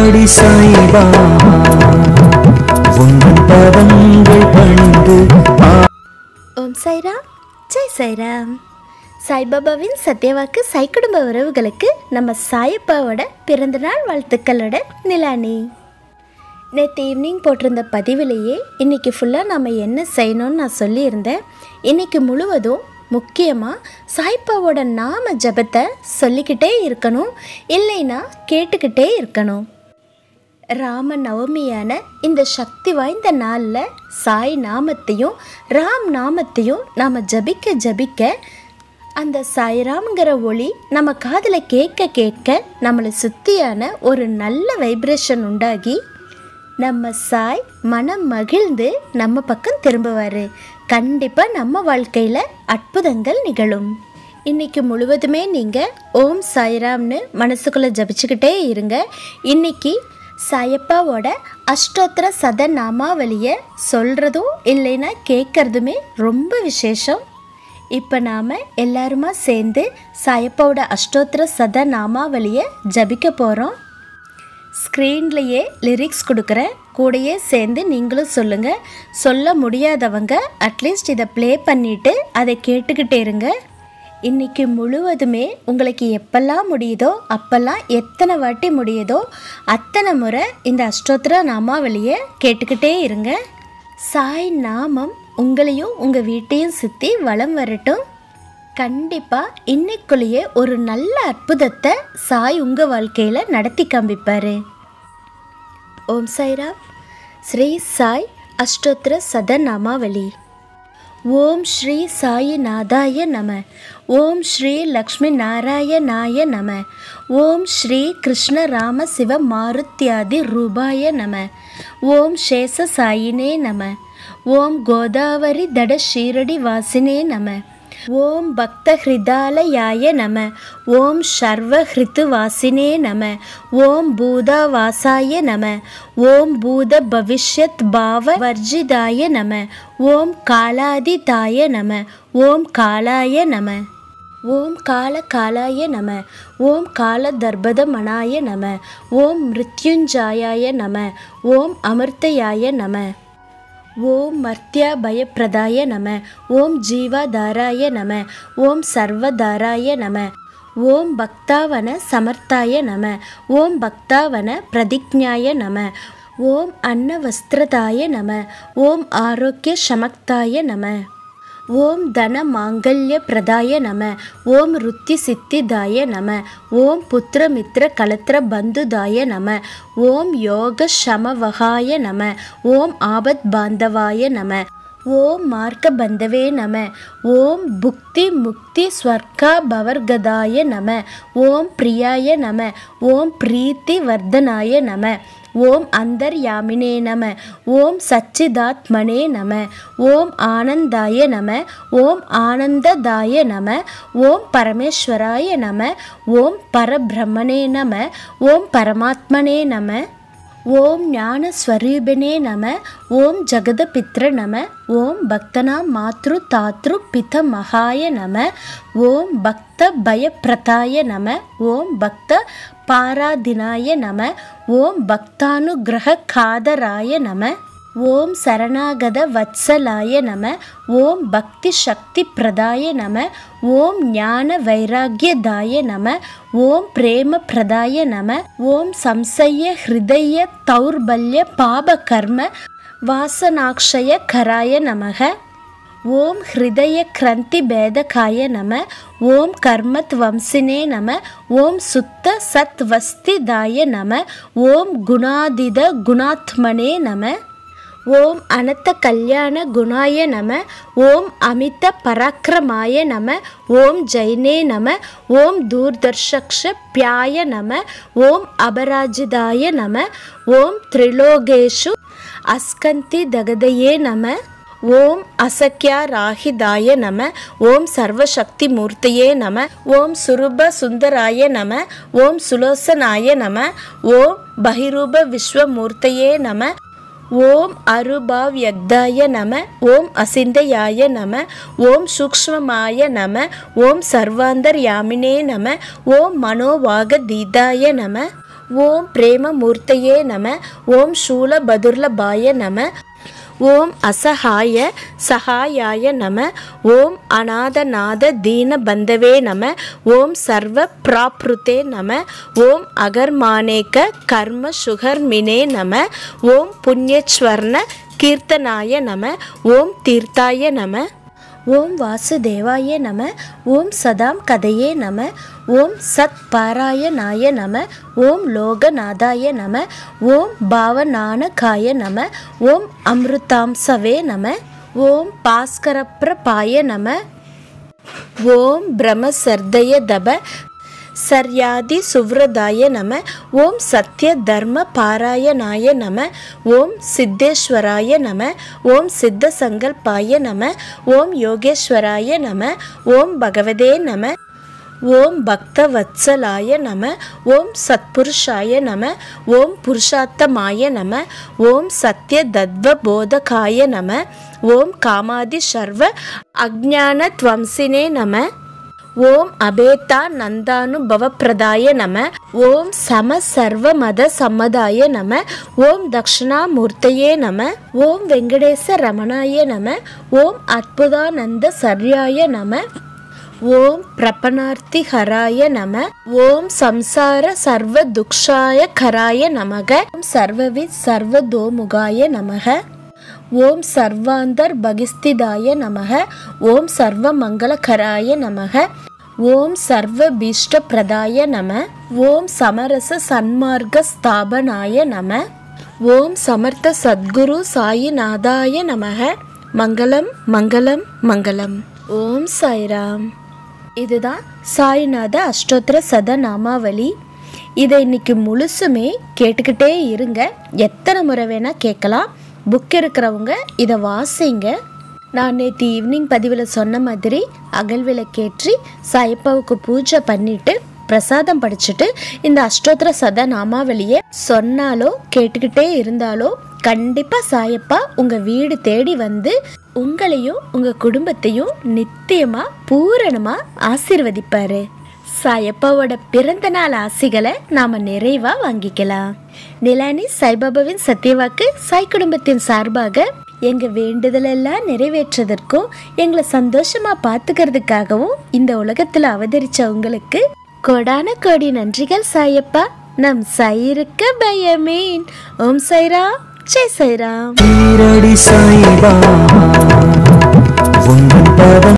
திருவடி சாய்பாபா உந்தன் பாதங்கள் பணிந்து ஓம் சாய்ராம் ஜெய் சாய்ராம் சாய்பாபாவின் சத்யவாக்கு சாய் குடும்ப உறவுகளுக்கு நம்ம சாயப்பாவோட பிறந்தநாள் வாழ்த்துக்களோட நிலானி நேற்று ஈவினிங் போட்டிருந்த பதிவிலேயே இன்றைக்கி ஃபுல்லாக நம்ம என்ன செய்யணும்னு நான் சொல்லியிருந்தேன் இன்றைக்கி முழுவதும் முக்கியமாக சாய்ப்பாவோட நாம ஜபத்தை சொல்லிக்கிட்டே இருக்கணும் இல்லைன்னா கேட்டுக்கிட்டே இருக்கணும் ராம நவமியான இந்த சக்தி வாய்ந்த நாளில் சாய் நாமத்தையும் ராம் நாமத்தையும் நாம் ஜபிக்க ஜபிக்க அந்த சாய்ராம்ங்கிற ஒளி நம்ம காதில் கேட்க கேட்க நம்மளை சுற்றியான ஒரு நல்ல வைப்ரேஷன் உண்டாகி நம்ம சாய் மனம் மகிழ்ந்து நம்ம பக்கம் திரும்புவார் கண்டிப்பாக நம்ம வாழ்க்கையில் அற்புதங்கள் நிகழும் இன்னைக்கு முழுவதுமே நீங்கள் ஓம் சாய்ராம்னு மனசுக்குள்ளே ஜபிச்சுக்கிட்டே இருங்க இன்னைக்கு சாயப்பாவோட அஷ்டோத்திர சத நாமாவளியை சொல்கிறதும் இல்லைன்னா கேட்குறதுமே ரொம்ப விசேஷம் இப்போ நாம் எல்லாருமா சேர்ந்து சாயப்பாவோட அஷ்டோத்திர சத நாமாவளியை ஜபிக்க போகிறோம் ஸ்க்ரீன்லேயே லிரிக்ஸ் கொடுக்குறேன் கூடயே சேர்ந்து நீங்களும் சொல்லுங்கள் சொல்ல முடியாதவங்க அட்லீஸ்ட் இதை ப்ளே பண்ணிவிட்டு அதை கேட்டுக்கிட்டே இருங்க இன்னைக்கு முழுவதுமே உங்களுக்கு எப்பெல்லாம் முடியுதோ அப்பெல்லாம் எத்தனை வாட்டி முடியுதோ அத்தனை முறை இந்த அஷ்டோத்திர நாமாவளியை கேட்டுக்கிட்டே இருங்க சாய் நாமம் உங்களையும் உங்கள் வீட்டையும் சுற்றி வலம் வரட்டும் கண்டிப்பாக இன்னைக்குள்ளேயே ஒரு நல்ல அற்புதத்தை சாய் உங்கள் வாழ்க்கையில் நடத்தி காமிப்பார் ஓம் சாய்ராம் ஸ்ரீ சாய் அஷ்டோத்திர சதநாமாவளி ஓம் ஸ்ரீ சாயிநாதாய நம ஓம் ஸ்ரீ லக்ஷ்மி நாராயணாய நம ஓம் ஸ்ரீ கிருஷ்ண ராம சிவ மாருத்யாதி ரூபாய நம ஓம் சேஷ சாயினே நம ஓம் கோதாவரி தட ஷீரடி வாசினே நம ஓம் பக்த ஹிருதாலயாய நம ஓம் சர்வ ஹிருத்து வாசினே நம ஓம் பூதா வாசாய நம ஓம் பூத பவிஷ்யத் பாவ வர்ஜிதாய நம ஓம் காலாதிதாய நம ஓம் காலாய நம ஓம் கால காலாய நம ஓம் கால தர்பத மனாய நம ஓம் மிருத்யுஞ்சாயாய நம ஓம் அமிர்தயாய நம ஓம் மர்த்தியா பயப்பிரதாய நம ஓம் ஜீவாதாராய நம ஓம் சர்வதாராய நம ஓம் பக்தாவன சமர்த்தாய நம ஓம் பக்தாவன பிரதிஜ்ஞாய நம ஓம் அன்னவஸ்திரதாய நம ஓம் ஆரோக்கிய சமக்தாய நம ஓம் தன மாங்கல்ய பிரதாய நம ஓம் ருத்தி சித்திதாய நம ஓம் புத்திர மித்ர கலத்திர பந்துதாய நம ஓம் யோக சமவகாய நம ஓம் ஆபத் பாந்தவாய நம ஓம் மார்க்க பந்தவே நம ஓம் புக்தி முக்தி ஸ்வர்கா பவர்கதாய நம ஓம் பிரியாய நம ஓம் பிரீத்தி வர்தனாய நம ஓம் அந்தர்யாமினே நம ஓம் சச்சிதாத்மனே நம ஓம் ஆனந்தாய நம ஓம் ஆனந்ததாய நம ஓம் பரமேஸ்வராய நம ஓம் பரபிரம்மனே நம ஓம் பரமாத்மனே நம ஓம் ஞான ஸ்வரூபினே நம ஓம் ஜெகதபித்ர நம ஓம் பக்தனாம் மாத்ரு தாத்ரு பித மகாய நம ஓம் பக்த பயப்பிரதாய நம ஓம் பக்த பாராதினாய நம ஓம் பக்தானுகிரக காதராய நம ஓம் சரணாகத வத்சலாய நம ஓம் பக்தி சக்தி பிரதாய நம ஓம் ஞான வைராகியதாய நம ஓம் பிரேம பிரதாய நம ஓம் சம்சய ஹிருதய தௌர்பல்ய பாப கர்ம வாசனாக்ஷய கராய நமக ஓம் ஹிருதய கிரந்தி பேதகாய நம ஓம் கர்மத் வம்சினே நம ஓம் சுத்த சத் வஸ்திதாய நம ஓம் குணாதித குணாத்மனே நம ஓம் அனந்த கல்யாண குணாய நம ஓம் அமித பராக்கிரமாய நம ஓம் ஜெயினே நம ஓம் தூர்தர்ஷக்ஷ பியாய நம ஓம் அபராஜிதாய நம ஓம் திரிலோகேஷு அஸ்கந்தி தகதையே நம ஓம் அசக்யா ராகிதாய நம ஓம் சர்வசக்தி மூர்த்தியே நம ஓம் சுரூப சுந்தராய நம ஓம் சுலோசனாய நம ஓம் பகிரூப விஸ்வமூர்த்தையே நம ஓம் அருபாவ்யக்தாய நம ஓம் அசிந்தயாய நம ஓம் சூக்ஷ்மமாய நம ஓம் சர்வாந்தர்யாமினே நம ஓம் மனோவாக தீதாய நம ஓம் பிரேமமூர்த்தையே நம ஓம் சூலபதுர்லபாய நம ஓம் அசகாய சகாயாய நம ஓம் அநாதநாத தீன பந்தவே நம ஓம் சர்வ பிராப்ருதே நம ஓம் அகர்மானேக கர்ம சுகர்மினே நம ஓம் புண்ணியஸ்வர்ண கீர்த்தனாய நம ஓம் தீர்த்தாய நம ஓம் வாசுதேவாய நம ஓம் சதாம் கதையே நம ஓம் சத் பாராயணாய நம ஓம் லோகநாதாய நம ஓம் பாவநானகாய நம ஓம் அமிர்தாம்சவே நம ஓம் பாஸ்கரப்பிரபாய நம ஓம் பிரமசர்தய தப சர்யாதி சுவ்ரதாய நம ஓம் சத்ய தர்ம பாராயணாய நம ஓம் சித்தேஸ்வராய நம ஓம் சித்த சங்கல்பாய நம ஓம் யோகேஸ்வராய நம ஓம் பகவதே நம ஓம் பக்தவத்சலாய நம ஓம் சத்புருஷாய நம ஓம் புருஷாத்தமாய நம ஓம் சத்ய தத்வ போதகாய நம ஓம் காமாதி சர்வ அஜான துவம்சினே நம ஓம் அபேதா நந்தானு பவப்பிரதாய நம ஓம் சம சர்வ மத சம்மதாய நம ஓம் தக்ஷணாமூர்த்தையே நம ஓம் வெங்கடேச ரமணாய நம ஓம் அற்புதானந்த சர்யாய நம ஓம் பிரபனார்த்தி ஹராய நம ஓம் சம்சார சர்வ துக்ஷாய கராய நமக ஓம் சர்வவித் சர்வதோமுகாய நமக ஓம் சர்வாந்தர் பகிஸ்திதாய நமக ஓம் சர்வ மங்களகராய நமக ஓம் சர்வ பீஷ்ட பிரதாய நம ஓம் சமரச சன்மார்க்க ஸ்தாபனாய நம ஓம் சமர்த்த சத்குரு சாயிநாதாய நமக மங்களம் மங்களம் மங்களம் ஓம் சாய்ராம் இதுதான் சாய்நாத அஷ்டோத்திர சத நாமாவளி இதை இன்னைக்கு முழுசுமே கேட்டுக்கிட்டே இருங்க எத்தனை முறை வேணால் கேட்கலாம் புக் இருக்கிறவங்க இதை வாசிங்க நான் நேற்று ஈவினிங் பதிவில் சொன்ன மாதிரி அகல் விளக்கேற்றி சாயப்பாவுக்கு பூஜை பண்ணிட்டு பிரசாதம் படிச்சுட்டு இந்த அஷ்டோத்திர சத நாமாவளியை சொன்னாலோ கேட்டுக்கிட்டே இருந்தாலோ கண்டிப்பாக சாயப்பா உங்கள் வீடு தேடி வந்து உங்களையும் உங்கள் குடும்பத்தையும் நித்தியமாக பூரணமாக ஆசீர்வதிப்பாரு சாயப்பாவோட பிறந்த நாள் ஆசிகளை நாம நிறைவா வாங்கிக்கலாம் நிலானி சாய்பாபாவின் சத்தியவாக்கு சாய் குடும்பத்தின் சார்பாக எங்க வேண்டுதல் எல்லாம் நிறைவேற்றதற்கும் எங்களை சந்தோஷமா பார்த்துக்கிறதுக்காகவும் இந்த உலகத்துல அவதரிச்ச உங்களுக்கு கோடான கோடி நன்றிகள் சாயப்பா நம் சாயிருக்க பயமேன் ஓம் சைரா ஜெய் சைராம் ஈரடி சாய்பாபா உங்கள் பதம்